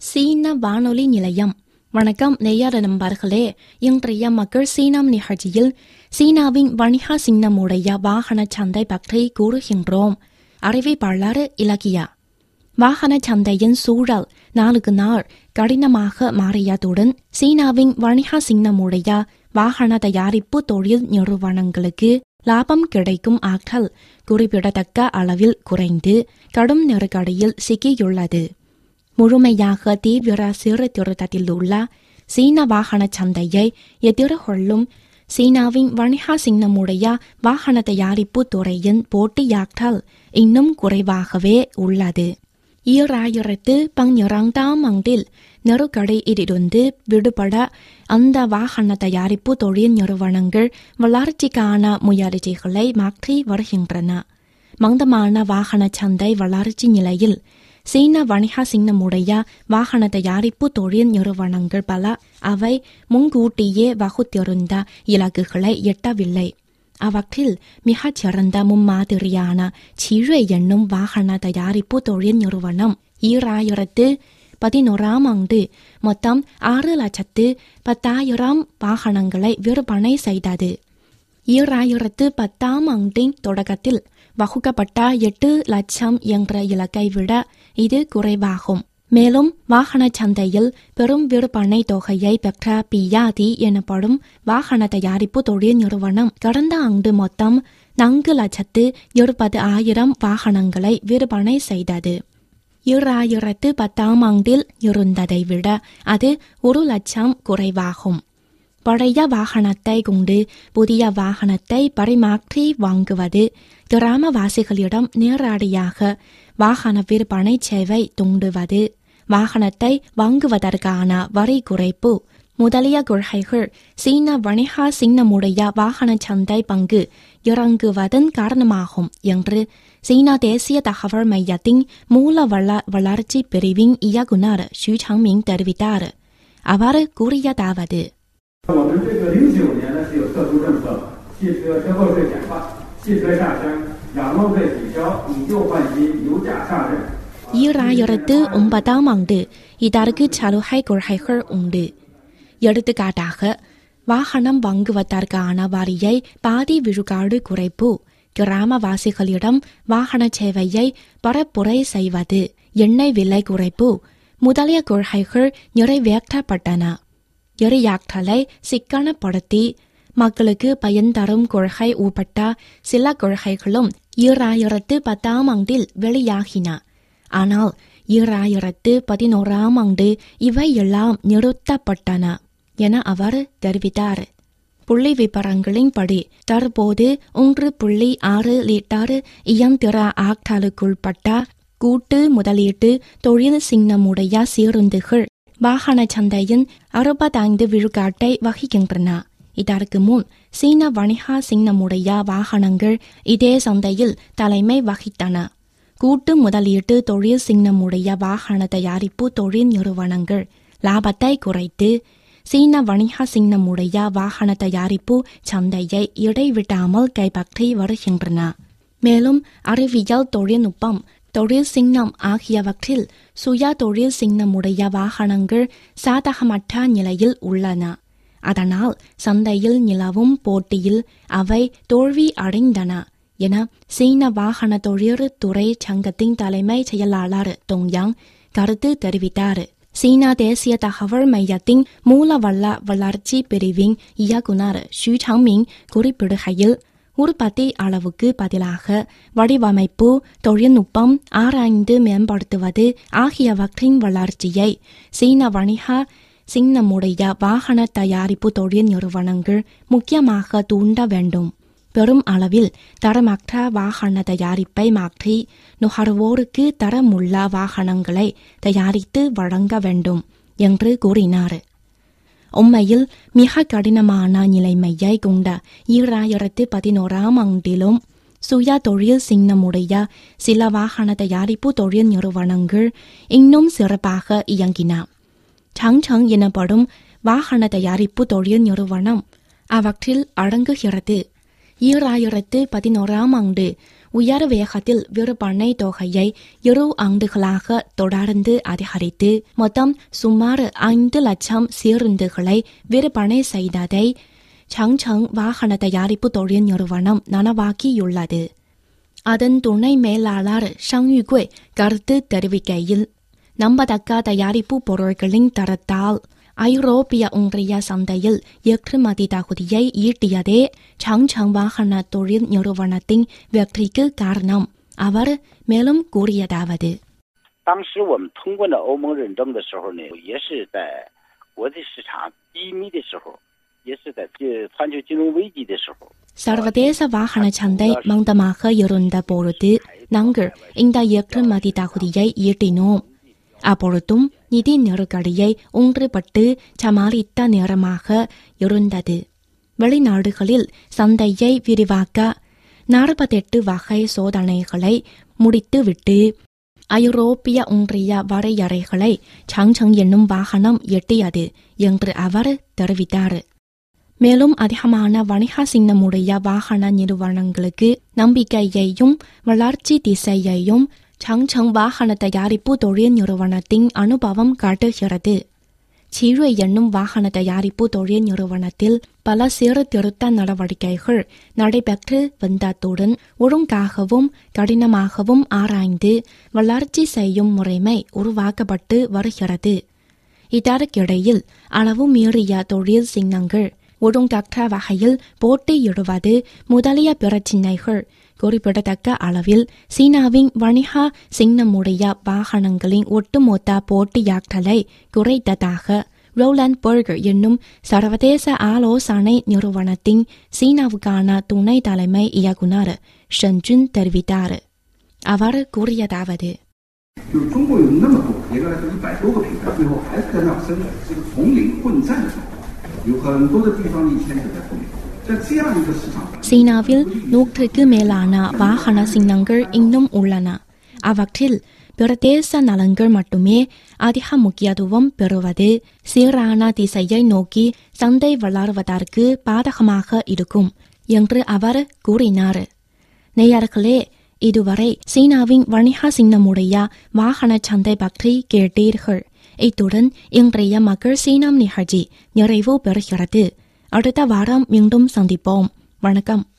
சீன வானொலி நிலையம் வணக்கம் நேயர நண்பர்களே இன்றைய மக்கள் சீனம் நிகழ்ச்சியில் சீனாவின் வணிக சின்னமுடைய வாகன சந்தை பற்றி கூறுகின்றோம் அறிவிப்பாளர் இலக்கியா வாகன சந்தையின் சூழல் நாளுக்கு நாள் கடினமாக மாறியதுடன் சீனாவின் வணிக சின்னமுடைய வாகன தயாரிப்பு தொழில் நிறுவனங்களுக்கு லாபம் கிடைக்கும் ஆற்றல் குறிப்பிடத்தக்க அளவில் குறைந்து கடும் நெருக்கடியில் சிக்கியுள்ளது முழுமையாக தீவிர சீர்திருத்தத்தில் உள்ள சீன வாகன சந்தையை எதிர்கொள்ளும் சீனாவின் வணிக சின்னமுடைய வாகன தயாரிப்பு துறையின் போட்டியாற்றல் இன்னும் குறைவாகவே உள்ளது ஈராயிரத்து பன்னிரண்டாம் ஆண்டில் நெருக்கடியிலிருந்து விடுபட அந்த வாகன தயாரிப்பு தொழில் நிறுவனங்கள் வளர்ச்சிக்கான முயற்சிகளை மாற்றி வருகின்றன மந்தமான வாகன சந்தை வளர்ச்சி நிலையில் சீன வணிக சின்னமுடைய வாகன தயாரிப்பு தொழில் நிறுவனங்கள் பல அவை முன்கூட்டியே வகுத்திருந்த இலக்குகளை எட்டவில்லை அவற்றில் மிகச் சிறந்த முன்மாதிரியான சிழை என்னும் வாகன தயாரிப்பு தொழில் நிறுவனம் ஈராயிரத்து பதினோராம் ஆண்டு மொத்தம் ஆறு லட்சத்து பத்தாயிரம் வாகனங்களை விற்பனை செய்தது ஈராயிரத்து பத்தாம் ஆண்டின் தொடக்கத்தில் வகுக்கப்பட்ட எட்டு லட்சம் என்ற இலக்கை விட இது குறைவாகும் மேலும் வாகன சந்தையில் பெரும் விற்பனை தொகையை பெற்ற பியாதி எனப்படும் வாகன தயாரிப்பு தொழில் நிறுவனம் கடந்த ஆண்டு மொத்தம் நான்கு லட்சத்து இருபது ஆயிரம் வாகனங்களை விற்பனை செய்தது ஈராயிரத்து பத்தாம் ஆண்டில் இருந்ததை விட அது ஒரு லட்சம் குறைவாகும் பழைய வாகனத்தை கொண்டு புதிய வாகனத்தை பரிமாற்றி வாங்குவது கிராமவாசிகளிடம் நேரடியாக வாகன விற்பனை சேவை தூண்டுவது வாகனத்தை வாங்குவதற்கான வரி குறைப்பு முதலிய கொள்கைகள் சீன வணிக சின்னமுடைய வாகன சந்தை பங்கு இறங்குவதன் காரணமாகும் என்று சீனா தேசிய தகவல் மையத்தின் மூலவள வளர்ச்சி பிரிவின் இயக்குனர் ஷு சங்மிங் தெரிவித்தார் அவர் கூறியதாவது 我们这个零九年呢是有特殊政策，汽车车购税简化，汽车下乡，养路费取消，以旧换新，油价上任。 ஈராயிரத்து ஒன்பதாம் ஆண்டு இதற்கு சலுகை கொள்கைகள் உண்டு எடுத்துக்காட்டாக வாகனம் வாங்குவதற்கான வரியை பாதி விழுக்காடு குறைப்பு கிராமவாசிகளிடம் வாகன சேவையை பரப்புரை செய்வது எண்ணெய் விலை குறைப்பு முதலிய கொள்கைகள் நிறைவேற்றப்பட்டன எரியாற்றலை சிக்கனப்படுத்தி மக்களுக்கு பயன் தரும் கொள்கை உட்பட்ட சில கொள்கைகளும் ஈராயிரத்து பத்தாம் ஆண்டில் வெளியாகின ஆனால் ஈராயிரத்து பதினோராம் ஆண்டு இவையெல்லாம் நிறுத்தப்பட்டன என அவர் தெரிவித்தார் புள்ளி விபரங்களின்படி தற்போது ஒன்று புள்ளி ஆறு லிட்டர் இயந்திர ஆற்றலுக்குள்பட்ட கூட்டு முதலீட்டு தொழில் சின்னமுடைய சீருந்துகள் வாகன சந்தையின் அறுபத்தைந்து விழுக்காட்டை வகிக்கின்றன இதற்கு முன் சீன வணிக சின்னமுடைய வாகனங்கள் இதே சந்தையில் தலைமை வகித்தன கூட்டு முதலீட்டு தொழில் சின்னமுடைய வாகன தயாரிப்பு தொழில் நிறுவனங்கள் லாபத்தை குறைத்து சீன வணிக சின்னமுடைய வாகன தயாரிப்பு சந்தையை இடைவிடாமல் கைப்பற்றி வருகின்றன மேலும் அறிவியல் தொழில்நுட்பம் தொழில் சின்னம் ஆகியவற்றில் சுய தொழில் சின்னமுடைய வாகனங்கள் சாதகமற்ற நிலையில் உள்ளன அதனால் சந்தையில் நிலவும் போட்டியில் அவை தோல்வி அடைந்தன என சீன வாகன தொழில்துறை சங்கத்தின் தலைமை செயலாளர் தொங்யாங் கருத்து தெரிவித்தார் சீனா தேசிய தகவல் மையத்தின் மூலவள வளர்ச்சி பிரிவின் இயக்குனர் ஷு சங்மிங் குறிப்பிடுகையில் உற்பத்தி அளவுக்கு பதிலாக வடிவமைப்பு தொழில்நுட்பம் ஆராய்ந்து மேம்படுத்துவது ஆகியவற்றின் வளர்ச்சியை சீன வணிக சின்னமுடைய வாகன தயாரிப்பு தொழில் நிறுவனங்கள் முக்கியமாக தூண்ட வேண்டும் பெரும் அளவில் தரமற்ற வாகன தயாரிப்பை மாற்றி நுகர்வோருக்கு தரமுள்ள வாகனங்களை தயாரித்து வழங்க வேண்டும் என்று கூறினார் உண்மையில் மிக கடினமான நிலைமையை கொண்ட ஈராயிரத்து பதினோராம் ஆண்டிலும் சுய தொழில் சின்னமுடைய சில வாகன தயாரிப்பு தொழில் நிறுவனங்கள் இன்னும் சிறப்பாக இயங்கின சாங்சங் எனப்படும் வாகன தயாரிப்பு தொழில் நிறுவனம் அவற்றில் அடங்குகிறது ஈராயிரத்து பதினோராம் ஆண்டு உயர் வேகத்தில் விற்பனை தொகையை இரு ஆண்டுகளாக தொடர்ந்து அதிகரித்து மொத்தம் சுமார் ஐந்து லட்சம் சீருந்துகளை விற்பனை செய்ததை சங்சங் வாகன தயாரிப்பு தொழில் நிறுவனம் நனவாக்கியுள்ளது அதன் துணை மேலாளர் ஷங் யுகுய் கருத்து தெரிவிக்கையில் நம்பத்தக்க தயாரிப்பு பொருட்களின் தரத்தால் ஐரோப்பிய ஒன்றிய சந்தையில் ஏற்றுமதி தகுதியை ஈட்டியதே சங்சங் வாகன தொழில் நிறுவனத்தின் வெற்றிக்கு காரணம் அவர் மேலும் கூறியதாவது 当时我们通过了欧盟认证的时候呢，也是在国际市场低迷的时候，也是在这全球金融危机的时候。 சர்வதேச வாகன சந்தை மந்தமாக இருந்த பொழுது நாங்கள் இந்த ஏற்றுமதி தகுதியை ஈட்டினோம் அப்பொழுதும் நிதி நெருக்கடியை ஒன்றுபட்டு சமாளித்த நேரமாக இருந்தது வெளிநாடுகளில் சந்தையை விரிவாக்க நாற்பத்தெட்டு வகை சோதனைகளை முடித்துவிட்டு ஐரோப்பிய ஒன்றிய வரையறைகளை சங்சங் என்னும் வாகனம் எட்டியது என்று அவர் தெரிவித்தார் மேலும் அதிகமான வணிக சின்னமுடைய வாகன நிறுவனங்களுக்கு நம்பிக்கையையும் வளர்ச்சி திசையையும் சங்சங் வாகன தயாரிப்பு தொழில் நிறுவனத்தின் அனுபவம் காட்டுகிறது சீருய் என்னும் வாகன தயாரிப்பு தொழில் நிறுவனத்தில் பல சீர்திருத்த நடவடிக்கைகள் நடைபெற்று வந்ததுடன் ஒழுங்காகவும் கடினமாகவும் ஆராய்ந்து வளர்ச்சி செய்யும் முறைமை உருவாக்கப்பட்டு வருகிறது இதற்கிடையில் அளவு மீறிய தொழில் சின்னங்கள் ஒழுங்கற்ற வகையில் போட்டியிடுவது முதலிய பிரச்சினைகள் குறிப்பிடத்தக்க அளவில் சீனாவின் வணிக சின்னமுடைய வாகனங்களின் ஒட்டுமொத்த போட்டியாற்றலை குறைத்ததாக ரோலாண்ட் பர்கர் என்னும் சர்வதேச ஆலோசனை நிறுவனத்தின் சீனாவுக்கான துணை தலைமை இயக்குனர் ஷென்ஜுன் தெரிவித்தார் அவர் கூறியதாவது 就是中国有那么多，严格来说一百多个品牌，最后还是在那生产，是个丛林混战的状况，有很多的地方一牵扯在后面。在这样一个市场， சீனாவில் நூற்றுக்கு மேலான வாகன சின்னங்கள் இன்னும் உள்ளன அவற்றில் பிரதேச நலன்கள் மட்டுமே அதிக முக்கியத்துவம் பெறுவது சீரான திசையை நோக்கி சந்தை வளர்வதற்கு பாதகமாக இருக்கும் என்று அவர் கூறினார் நேயர்களே இதுவரை சீனாவின் வணிக சின்னமுடைய வாகன சந்தை பற்றி கேட்டீர்கள் இத்துடன் இன்றைய மக்கள் சீனம் நிகழ்ச்சி நிறைவு பெறுகிறது அடுத்த வாரம் மீண்டும் சந்திப்போம் வணக்கம்